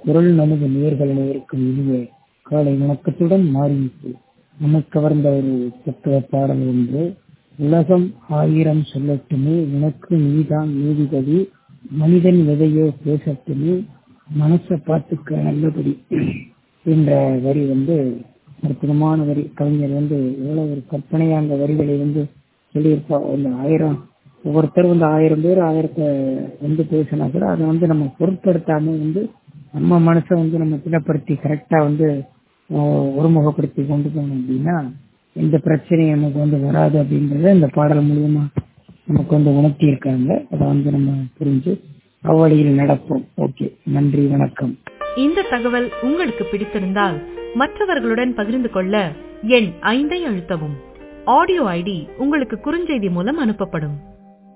குரல் நமது நேர்கள் அனைவருக்கும் இனிய காலை வணக்கத்துடன் மாறிவிட்டு நமக்கு கவர்ந்த ஒரு தத்துவ பாடல் ஒன்று உலகம் ஆயிரம் சொல்லட்டுமே உனக்கு நீதான் நீதிபதி மனிதன் எதையோ பேசட்டுமே மனசை பார்த்துக்க நல்லபடி என்ற வரி வந்து அற்புதமான வரி கவிஞர் வந்து எவ்வளவு ஒரு கற்பனையா அந்த வரிகளை வந்து சொல்லியிருப்பா அந்த ஆயிரம் ஒவ்வொருத்தர் வந்து ஆயிரம் பேர் ஆயிரத்தை வந்து பேசினா கூட அதை வந்து நம்ம பொருட்படுத்தாம வந்து நம்ம மனசை வந்து நம்ம திடப்படுத்தி கரெக்டா வந்து ஆஹ், ஒருமுகப்படுத்தி கொண்டு போனோம் அப்படின்னா எந்த பிரச்சனையும் நமக்கு வந்து வராது அப்படின்றத இந்த பாடல் மூலியமா நமக்கு வந்து உணர்த்தி இருக்காங்க அதை வந்து நம்ம புரிஞ்சு அவ்வழியில் நடப்போம் ஓகே நன்றி வணக்கம் இந்த தகவல் உங்களுக்கு பிடித்திருந்தால் மற்றவர்களுடன் பகிர்ந்து கொள்ள எண் ஐந்தை அழுத்தவும் ஆடியோ ஐடி உங்களுக்கு குறுஞ்செய்தி மூலம் அனுப்பப்படும்